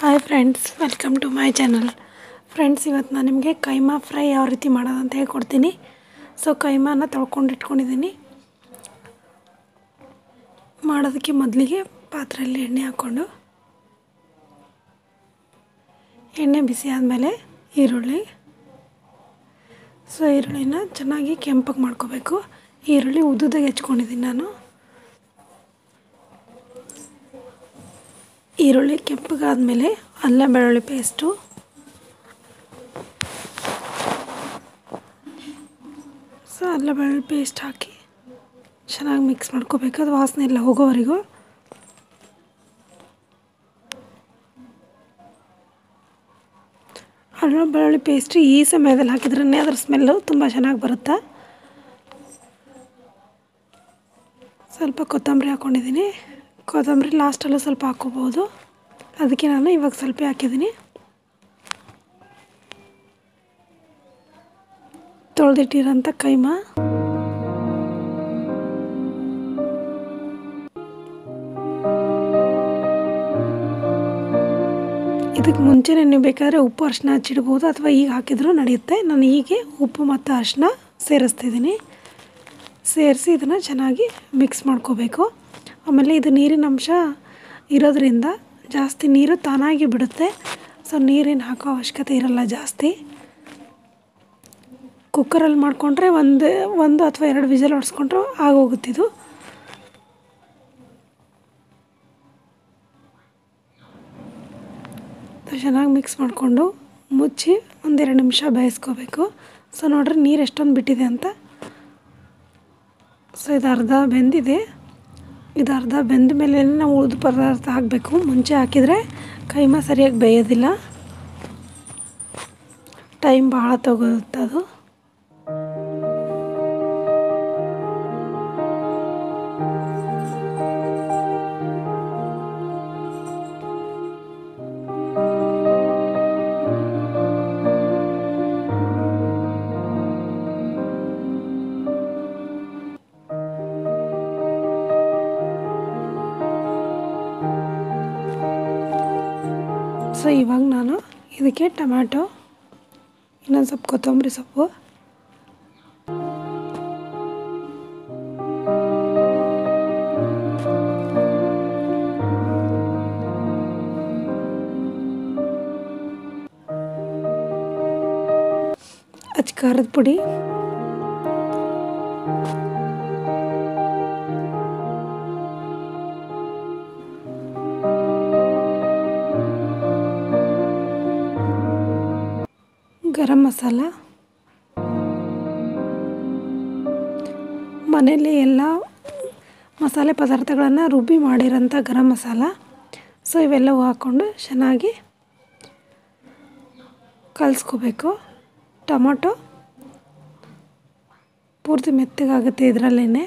hi friends welcome to my channel friends ಇವತ್ತು ನಾನು ನಿಮಗೆ ಕೈಮಾ ಫ್ರೈ ಯಾವ ರೀತಿ ಮಾಡೋದಂತ ಹೇಳ್ಕೊಡ್ತೀನಿ ಸೊ ಕೈಮಾನ ತೊಳ್ಕೊಂಡು ಇಟ್ಕೊಂಡಿದ್ದೀನಿ ಮಾಡೋದಕ್ಕೆ ಮೊದಲಿಗೆ ಪಾತ್ರೆಯಲ್ಲಿ ಎಣ್ಣೆ ಹಾಕ್ಕೊಂಡು ಎಣ್ಣೆ ಬಿಸಿ ಆದಮೇಲೆ ಈರುಳ್ಳಿ ಸೊ ಈರುಳ್ಳಿನ ಚೆನ್ನಾಗಿ ಕೆಂಪಗೆ ಮಾಡ್ಕೋಬೇಕು ಈರುಳ್ಳಿ ಉದ್ದುದಾಗಿ ಹೆಚ್ಕೊಂಡಿದ್ದೀನಿ ನಾನು ಈರುಳ್ಳಿ ಕೆಂಪಗಾದಮೇಲೆ ಅಲ್ಲ ಬೆಳ್ಳುಳ್ಳಿ ಪೇಸ್ಟು ಸೊ ಅಲ್ಲ ಬೆಳ್ಳುಳ್ಳಿ ಪೇಸ್ಟ್ ಹಾಕಿ ಚೆನ್ನಾಗಿ ಮಿಕ್ಸ್ ಮಾಡ್ಕೋಬೇಕು ಅದು ವಾಸನೆ ಎಲ್ಲ ಹೋಗೋವರೆಗೂ ಅಲ್ಲ ಬೆಳ್ಳುಳ್ಳಿ ಪೇಸ್ಟ್ ಈ ಸಮಯದಲ್ಲಿ ಹಾಕಿದ್ರೇ ಅದ್ರ ಸ್ಮೆಲ್ಲು ತುಂಬ ಚೆನ್ನಾಗಿ ಬರುತ್ತೆ ಸ್ವಲ್ಪ ಕೊತ್ತಂಬರಿ ಹಾಕ್ಕೊಂಡಿದ್ದೀನಿ ಕೊತ್ತಂಬರಿ ಲಾಸ್ಟಲ್ಲೂ ಸ್ವಲ್ಪ ಹಾಕ್ಕೋಬೋದು ಅದಕ್ಕೆ ನಾನು ಇವಾಗ ಸ್ವಲ್ಪ ಹಾಕಿದ್ದೀನಿ ತೊಳೆದಿಟ್ಟಿರೋಂಥ ಕೈಮಾ ಇದಕ್ಕೆ ಮುಂಚೆನೇ ನೀವು ಬೇಕಾದರೆ ಉಪ್ಪು ಅರಿಶಿನ ಹಚ್ಚಿಡ್ಬೋದು ಅಥವಾ ಈಗ ಹಾಕಿದ್ರೂ ನಡೆಯುತ್ತೆ ನಾನು ಹೀಗೆ ಉಪ್ಪು ಮತ್ತು ಅರಿಶಿನ ಸೇರಿಸ್ತಿದ್ದೀನಿ ಸೇರಿಸಿ ಇದನ್ನು ಚೆನ್ನಾಗಿ ಮಿಕ್ಸ್ ಮಾಡ್ಕೋಬೇಕು ಆಮೇಲೆ ಇದು ನೀರಿನ ಅಂಶ ಇರೋದ್ರಿಂದ ಜಾಸ್ತಿ ನೀರು ತಾನಾಗಿ ಬಿಡುತ್ತೆ ಸೊ ನೀರೇನು ಹಾಕೋ ಅವಶ್ಯಕತೆ ಇರಲ್ಲ ಜಾಸ್ತಿ ಕುಕ್ಕರಲ್ಲಿ ಮಾಡಿಕೊಂಡ್ರೆ ಒಂದು ಒಂದು ಅಥವಾ ಎರಡು ವಿಸಲ್ ಹೊಡ್ಸ್ಕೊಂಡ್ರೆ ಆಗೋಗುತ್ತಿದ್ದು ಚೆನ್ನಾಗಿ ಮಿಕ್ಸ್ ಮಾಡಿಕೊಂಡು ಮುಚ್ಚಿ ಒಂದೆರಡು ನಿಮಿಷ ಬೇಯಿಸ್ಕೋಬೇಕು ಸೊ ನೋಡ್ರಿ ನೀರು ಎಷ್ಟೊಂದು ಬಿಟ್ಟಿದೆ ಅಂತ ಸೊ ಇದು ಅರ್ಧ ಬೆಂದಿದೆ ಇದು ಅರ್ಧ ಬೆಂದ ಮೇಲೆ ನಾವು ಉಳಿದ ಪದಾರ್ಥ ಹಾಕಬೇಕು ಮುಂಚೆ ಹಾಕಿದರೆ ಕೈಮಾ ಸರಿಯಾಗಿ ಬೇಯೋದಿಲ್ಲ ಟೈಮ್ ಭಾಳ ತಗೋರುತ್ತೆ ಅದು ಸೊ ಇವಾಗ ನಾನು ಇದಕ್ಕೆ ಟೊಮ್ಯಾಟೊ ಇನ್ನೊಂದು ಸ್ವಲ್ಪ ಕೊತ್ತಂಬರಿ ಸೊಪ್ಪು ಅಚ್ಚ ಖಾರದ ಪುಡಿ ಗರಂ ಮಸಾಲ ಮನೆಯಲ್ಲಿ ಎಲ್ಲ ಮಸಾಲೆ ಪದಾರ್ಥಗಳನ್ನು ರುಬ್ಬಿ ಮಾಡಿರೋಂಥ ಗರಂ ಮಸಾಲ ಸೊ ಇವೆಲ್ಲವೂ ಹಾಕ್ಕೊಂಡು ಚೆನ್ನಾಗಿ ಕಲಿಸ್ಕೋಬೇಕು ಟೊಮೊಟೊ ಪೂರ್ತಿ ಮೆತ್ತಗಾಗುತ್ತೆ ಇದರಲ್ಲೇ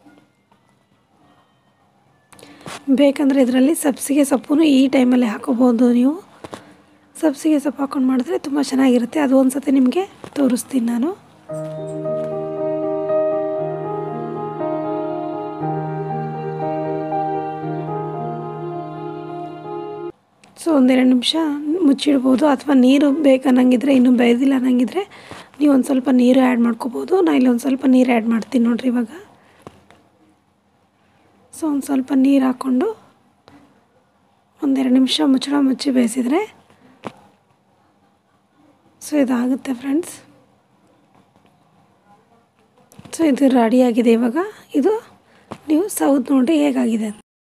ಬೇಕಂದರೆ ಇದರಲ್ಲಿ ಸಬ್ಸಿಗೆ ಸೊಪ್ಪು ಈ ಟೈಮಲ್ಲಿ ಹಾಕೋಬೋದು ನೀವು ಸಬ್ಸಿಗೆ ಸೊಪ್ಪು ಹಾಕ್ಕೊಂಡು ಮಾಡಿದ್ರೆ ತುಂಬ ಚೆನ್ನಾಗಿರುತ್ತೆ ಅದು ಒಂದು ಸತಿ ನಿಮಗೆ ತೋರಿಸ್ತೀನಿ ನಾನು ಸೊ ಒಂದೆರಡು ನಿಮಿಷ ಮುಚ್ಚಿಡ್ಬೋದು ಅಥವಾ ನೀರು ಬೇಕನ್ನಂಗಿದ್ರೆ ಇನ್ನೂ ಬೇಯ್ದಿಲ್ಲ ಅನ್ನಂಗಿದ್ರೆ ನೀವು ಒಂದು ಸ್ವಲ್ಪ ನೀರು ಆ್ಯಡ್ ಮಾಡ್ಕೋಬೋದು ನಾನು ಇಲ್ಲಿ ಒಂದು ಸ್ವಲ್ಪ ನೀರು ಆ್ಯಡ್ ಮಾಡ್ತೀನಿ ನೋಡಿರಿ ಇವಾಗ ಸೊ ಒಂದು ಸ್ವಲ್ಪ ನೀರು ಹಾಕ್ಕೊಂಡು ಒಂದೆರಡು ನಿಮಿಷ ಮುಚ್ಚಳ ಮುಚ್ಚಿ ಬೇಯಿಸಿದರೆ ಸೊ ಇದಾಗುತ್ತೆ ಫ್ರೆಂಡ್ಸ್ ಸೊ ಇದು ರೆಡಿಯಾಗಿದೆ ಇವಾಗ ಇದು ನೀವು ಸೌದ್ ನೋಡಿ ಹೇಗಾಗಿದೆ